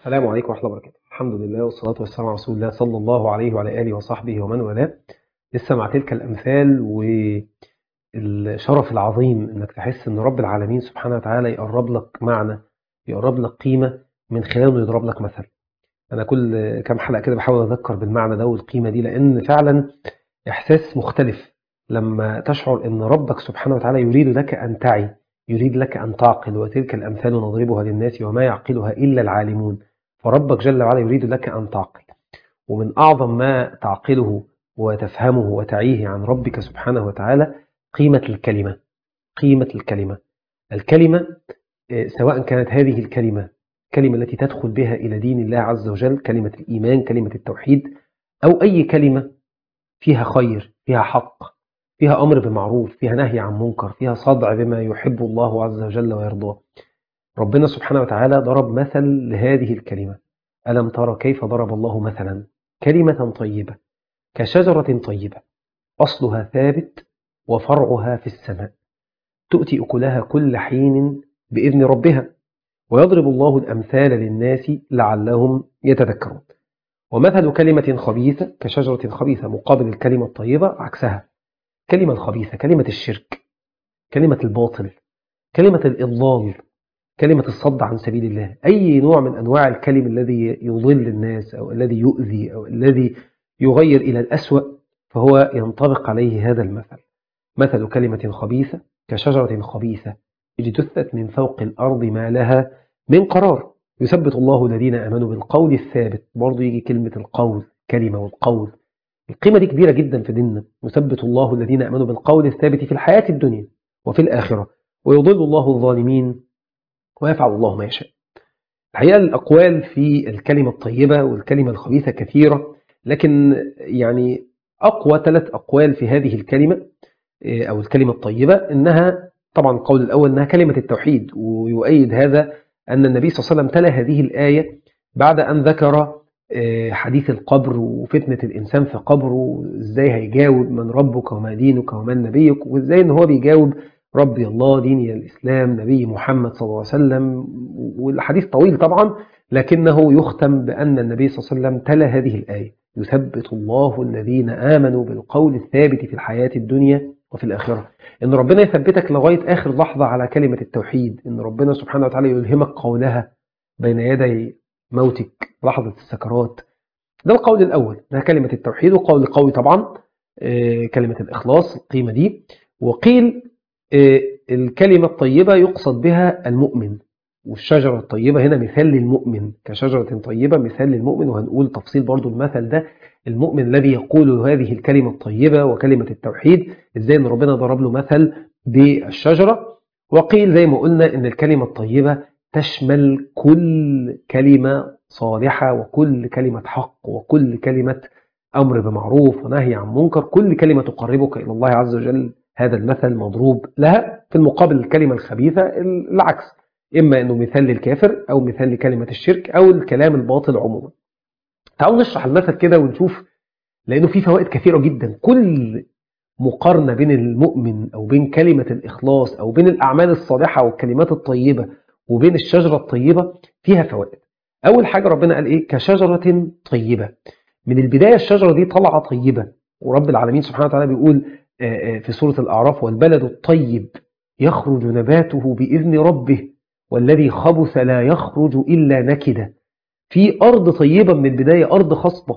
السلام عليكم ورحمة الله وبركاته الحمد لله والصلاة والسلام على رسول الله صلى الله عليه وعلى آله وصحبه ومن والاه لسه مع تلك الأمثال والشرف العظيم إنك تحس إن رب العالمين سبحانه وتعالى يقرب لك معنى يقرب لك قيمة من خلال إنه يضرب لك مثل أنا كل كام حلقة كده بحاول أذكر بالمعنى ده والقيمة دي لأن فعلا إحساس مختلف لما تشعر إن ربك سبحانه وتعالى يريد لك أن تعي يريد لك أن تعقل وتلك الأمثال نضربها للناس وما يعقلها إلا العالمون فربك جل وعلا يريد لك أن تعقل ومن أعظم ما تعقله وتفهمه وتعيه عن ربك سبحانه وتعالى قيمة الكلمة قيمة الكلمة الكلمة سواء كانت هذه الكلمة كلمة التي تدخل بها إلى دين الله عز وجل كلمة الإيمان كلمة التوحيد أو أي كلمة فيها خير فيها حق فيها أمر بمعروف فيها نهي عن منكر فيها صدع بما يحب الله عز وجل ويرضاه ربنا سبحانه وتعالى ضرب مثل لهذه الكلمة ألم ترى كيف ضرب الله مثلا كلمة طيبة كشجرة طيبة أصلها ثابت وفرعها في السماء تؤتي أكلها كل حين بإذن ربها ويضرب الله الأمثال للناس لعلهم يتذكرون ومثل كلمة خبيثة كشجرة خبيثة مقابل الكلمة الطيبة عكسها كلمة الخبيثة كلمة الشرك كلمة الباطل كلمة الإضلال كلمة الصد عن سبيل الله أي نوع من أنواع الكلم الذي يضل الناس أو الذي يؤذي أو الذي يغير إلى الأسوأ فهو ينطبق عليه هذا المثل مثل كلمة خبيثة كشجرة خبيثة اجتثت من فوق الأرض ما لها من قرار يثبت الله الذين آمنوا بالقول الثابت برضه يجي كلمة القول كلمة والقول القيمة دي كبيرة جدا في ديننا يثبت الله الذين آمنوا بالقول الثابت في الحياة الدنيا وفي الآخرة ويضل الله الظالمين ويفعل الله ما يشاء الحقيقة الأقوال في الكلمة الطيبة والكلمة الخبيثة كثيرة لكن يعني أقوى ثلاث أقوال في هذه الكلمة أو الكلمة الطيبة إنها طبعا القول الأول إنها كلمة التوحيد ويؤيد هذا أن النبي صلى الله عليه وسلم تلا هذه الآية بعد أن ذكر حديث القبر وفتنة الإنسان في قبره إزاي هيجاوب من ربك وما دينك ومن نبيك وإزاي إن هو بيجاوب ربي الله ديني الإسلام نبي محمد صلى الله عليه وسلم والحديث طويل طبعا لكنه يختم بأن النبي صلى الله عليه وسلم تلا هذه الآية يثبت الله الذين آمنوا بالقول الثابت في الحياة الدنيا وفي الآخرة إن ربنا يثبتك لغاية آخر لحظة على كلمة التوحيد إن ربنا سبحانه وتعالى يلهمك قولها بين يدي موتك لحظة السكرات ده القول الأول ده كلمة التوحيد وقول قوي طبعا كلمة الإخلاص القيمة دي وقيل الكلمة الطيبة يقصد بها المؤمن والشجرة الطيبة هنا مثال للمؤمن كشجرة طيبة مثال للمؤمن وهنقول تفصيل برضو المثل ده المؤمن الذي يقول هذه الكلمة الطيبة وكلمة التوحيد ازاي ان ربنا ضرب له مثل بالشجرة وقيل زي ما قلنا ان الكلمة الطيبة تشمل كل كلمة صالحة وكل كلمة حق وكل كلمة أمر بمعروف ونهي عن منكر كل كلمة تقربك إلى الله عز وجل هذا المثل مضروب لها في المقابل الكلمة الخبيثة العكس إما أنه مثال للكافر أو مثال لكلمة الشرك أو الكلام الباطل عموما تعالوا نشرح المثل كده ونشوف لأنه فيه فوائد كثيرة جدا كل مقارنة بين المؤمن أو بين كلمة الإخلاص أو بين الأعمال الصالحة والكلمات الطيبة وبين الشجرة الطيبة فيها فوائد أول حاجة ربنا قال إيه كشجرة طيبة من البداية الشجرة دي طلعة طيبة ورب العالمين سبحانه وتعالى بيقول في سورة الأعراف والبلد الطيب يخرج نباته بإذن ربه والذي خبث لا يخرج إلا نكدا في أرض طيبة من البداية أرض خصبة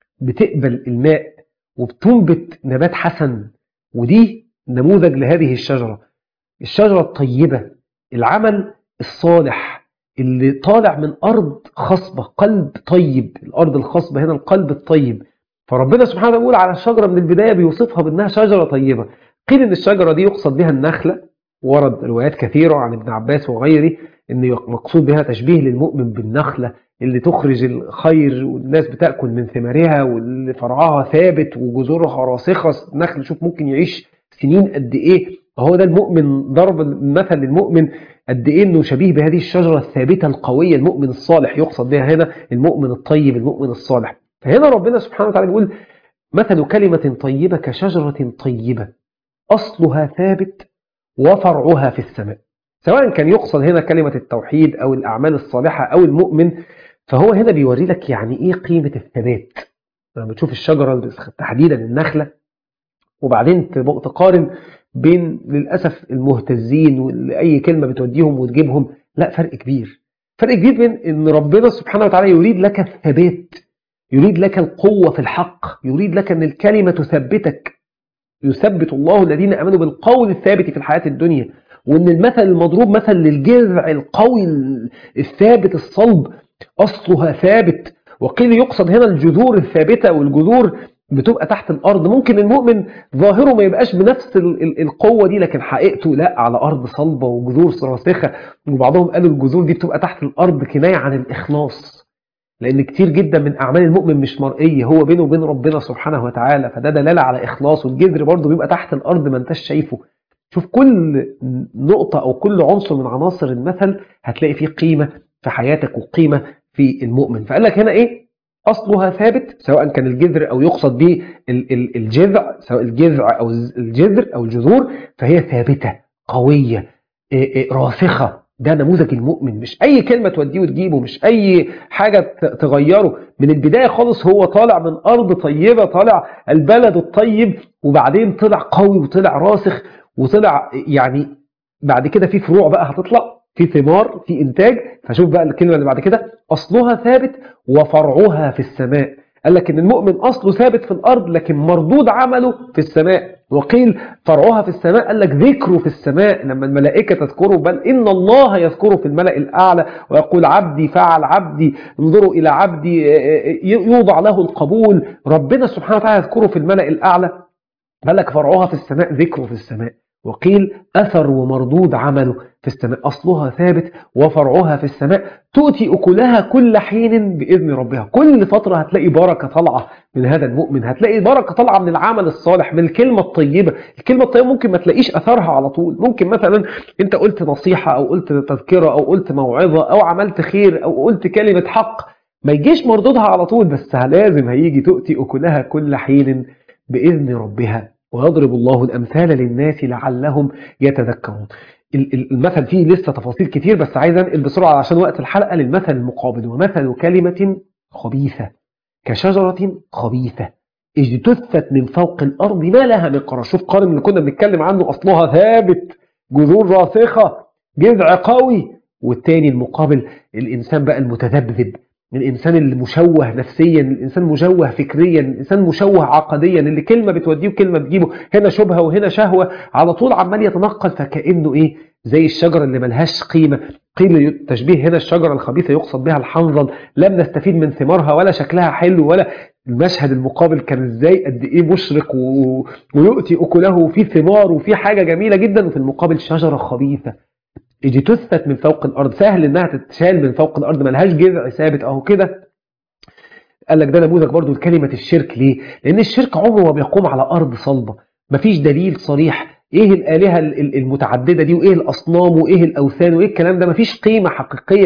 بتقبل الماء وبتنبت نبات حسن ودي نموذج لهذه الشجرة الشجرة الطيبة العمل الصالح اللي طالع من أرض خصبة قلب طيب الأرض الخصبة هنا القلب الطيب فربنا سبحانه وتعالى بيقول على الشجرة من البداية بيوصفها بأنها شجرة طيبة قيل أن الشجرة دي يقصد بها النخلة ورد روايات كثيرة عن ابن عباس وغيره أن مقصود بها تشبيه للمؤمن بالنخلة اللي تخرج الخير والناس بتأكل من ثمارها واللي فرعها ثابت وجذورها راسخة النخل شوف ممكن يعيش سنين قد إيه فهو ده المؤمن ضرب المثل للمؤمن قد إيه أنه شبيه بهذه الشجرة الثابتة القوية المؤمن الصالح يقصد بها هنا المؤمن الطيب المؤمن الصالح فهنا ربنا سبحانه وتعالى بيقول مثل كلمة طيبة كشجرة طيبة أصلها ثابت وفرعها في السماء سواء كان يقصد هنا كلمة التوحيد أو الأعمال الصالحة أو المؤمن فهو هنا بيوري لك يعني ايه قيمة الثبات لما بتشوف الشجرة تحديدا النخلة وبعدين تقارن بين للأسف المهتزين واللي أي كلمة بتوديهم وتجيبهم لا فرق كبير فرق كبير بين ان ربنا سبحانه وتعالى يريد لك الثبات يريد لك القوة في الحق يريد لك ان الكلمة تثبتك يثبت الله الذين امنوا بالقول الثابت في الحياة الدنيا وان المثل المضروب مثل للجذع القوي الثابت الصلب اصلها ثابت وقيل يقصد هنا الجذور الثابتة والجذور بتبقى تحت الارض ممكن المؤمن ظاهره ما يبقاش بنفس القوه دي لكن حقيقته لا على ارض صلبه وجذور راسخه وبعضهم قالوا الجذور دي بتبقى تحت الارض كنايه عن الاخلاص لان كتير جدا من اعمال المؤمن مش مرئيه هو بينه وبين ربنا سبحانه وتعالى فده دلاله على اخلاص والجذر برضه بيبقى تحت الارض ما انتش شايفه شوف كل نقطه او كل عنصر من عناصر المثل هتلاقي فيه قيمه في حياتك وقيمه في المؤمن فقال لك هنا ايه أصلها ثابت سواء كان الجذر أو يقصد به الجذع سواء الجذع أو الجذر أو الجذور فهي ثابتة قوية راسخة ده نموذج المؤمن مش أي كلمة توديه وتجيبه مش أي حاجة تغيره من البداية خالص هو طالع من أرض طيبة طالع البلد الطيب وبعدين طلع قوي وطلع راسخ وطلع يعني بعد كده في فروع بقى هتطلع في ثمار في إنتاج فشوف بقى الكلمة اللي بعد كده أصلها ثابت وفرعها في السماء قال لك إن المؤمن أصله ثابت في الأرض لكن مردود عمله في السماء وقيل فرعها في السماء قال لك ذكره في السماء لما الملائكة تذكره بل إن الله يذكره في الملأ الأعلى ويقول عبدي فعل عبدي انظروا إلى عبدي يوضع له القبول ربنا سبحانه وتعالى يذكره في الملأ الأعلى قال لك فرعها في السماء ذكره في السماء وقيل أثر ومردود عمله في السماء أصلها ثابت وفرعها في السماء تؤتي أكلها كل حين بإذن ربها كل فترة هتلاقي بركة طالعة من هذا المؤمن هتلاقي بركة طالعة من العمل الصالح من الكلمة الطيبة الكلمة الطيبة ممكن ما تلاقيش أثرها على طول ممكن مثلا أنت قلت نصيحة أو قلت تذكرة أو قلت موعظة أو عملت خير أو قلت كلمة حق ما يجيش مردودها على طول بس لازم هيجي تؤتي أكلها كل حين بإذن ربها ويضرب الله الأمثال للناس لعلهم يتذكرون المثل فيه لسه تفاصيل كتير بس عايز انقل بسرعة عشان وقت الحلقة للمثل المقابل ومثل كلمة خبيثة كشجرة خبيثة اجتثت من فوق الأرض ما لها من قرار شوف قارن اللي كنا بنتكلم عنه أصلها ثابت جذور راسخة جذع قوي والتاني المقابل الإنسان بقى المتذبذب الإنسان اللي مشوه نفسيا الإنسان مشوه فكريا الإنسان مشوه عقديا اللي كلمة بتوديه وكلمة بتجيبه هنا شبهة وهنا شهوة على طول عمال يتنقل فكأنه إيه زي الشجرة اللي ملهاش قيمة قيل تشبيه هنا الشجرة الخبيثة يقصد بها الحنظل لم نستفيد من ثمارها ولا شكلها حلو ولا المشهد المقابل كان ازاي قد ايه مشرق و... ويؤتي اكله في ثمار وفي حاجة جميلة جدا وفي المقابل شجرة خبيثة اجتثت من فوق الارض سهل انها تتشال من فوق الارض ملهاش جذع ثابت اهو كده قال لك ده نموذج برضو لكلمة الشرك ليه لان الشرك عمره ما بيقوم على ارض صلبة مفيش دليل صريح ايه الالهة المتعددة دي وايه الاصنام وايه الاوثان وايه الكلام ده مفيش قيمة حقيقية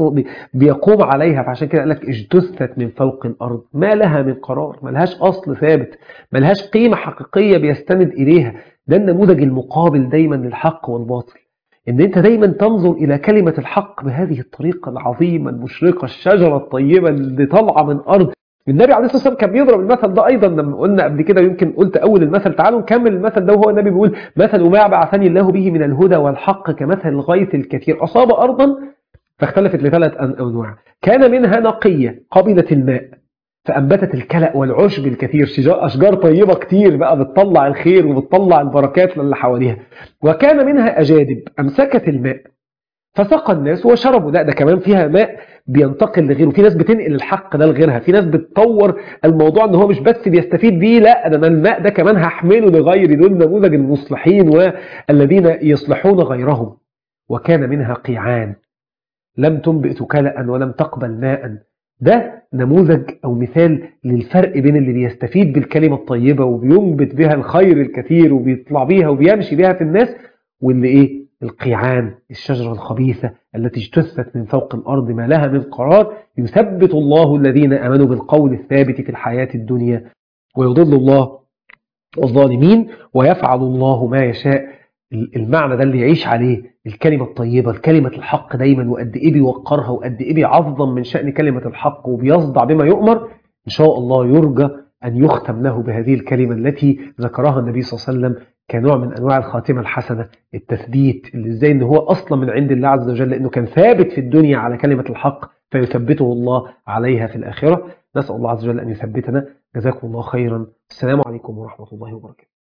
بيقوم عليها فعشان كده قال لك اجتثت من فوق الارض ما لها من قرار ملهاش اصل ثابت ملهاش قيمة حقيقية بيستند اليها ده النموذج المقابل دايما للحق والباطل ان انت دايما تنظر الى كلمة الحق بهذه الطريقة العظيمة المشرقة الشجرة الطيبة اللي طالعة من ارض النبي عليه الصلاة والسلام كان بيضرب المثل ده ايضا لما قلنا قبل كده يمكن قلت اول المثل تعالوا نكمل المثل ده وهو النبي بيقول مثل ما بعثني الله به من الهدى والحق كمثل الغيث الكثير اصاب ارضا فاختلفت لثلاث انواع كان منها نقية قبلت الماء فأنبتت الكلأ والعشب الكثير أشجار طيبة كتير بقى بتطلع الخير وبتطلع البركات للي حواليها وكان منها أجادب أمسكت الماء فسقى الناس وشربوا لا ده كمان فيها ماء بينتقل لغيره في ناس بتنقل الحق ده لغيرها في ناس بتطور الموضوع ان هو مش بس بيستفيد بيه لا ده انا الماء ده كمان هحمله لغيري دول نموذج المصلحين والذين يصلحون غيرهم وكان منها قيعان لم تنبئ كلأ ولم تقبل ماء ده نموذج أو مثال للفرق بين اللي بيستفيد بالكلمة الطيبة وبينبت بها الخير الكثير وبيطلع بيها وبيمشي بها في الناس واللي إيه القيعان الشجرة الخبيثة التي اجتثت من فوق الأرض ما لها من قرار يثبت الله الذين أمنوا بالقول الثابت في الحياة الدنيا ويضل الله الظالمين ويفعل الله ما يشاء المعنى ده اللي يعيش عليه الكلمة الطيبة الكلمة الحق دايما وقد إيه بيوقرها وقد إيه بيعظم من شأن كلمة الحق وبيصدع بما يؤمر إن شاء الله يرجى أن يختم له بهذه الكلمة التي ذكرها النبي صلى الله عليه وسلم كنوع من أنواع الخاتمة الحسنة التثبيت اللي إزاي إن هو أصلا من عند الله عز وجل لأنه كان ثابت في الدنيا على كلمة الحق فيثبته الله عليها في الآخرة نسأل الله عز وجل أن يثبتنا جزاكم الله خيرا السلام عليكم ورحمة الله وبركاته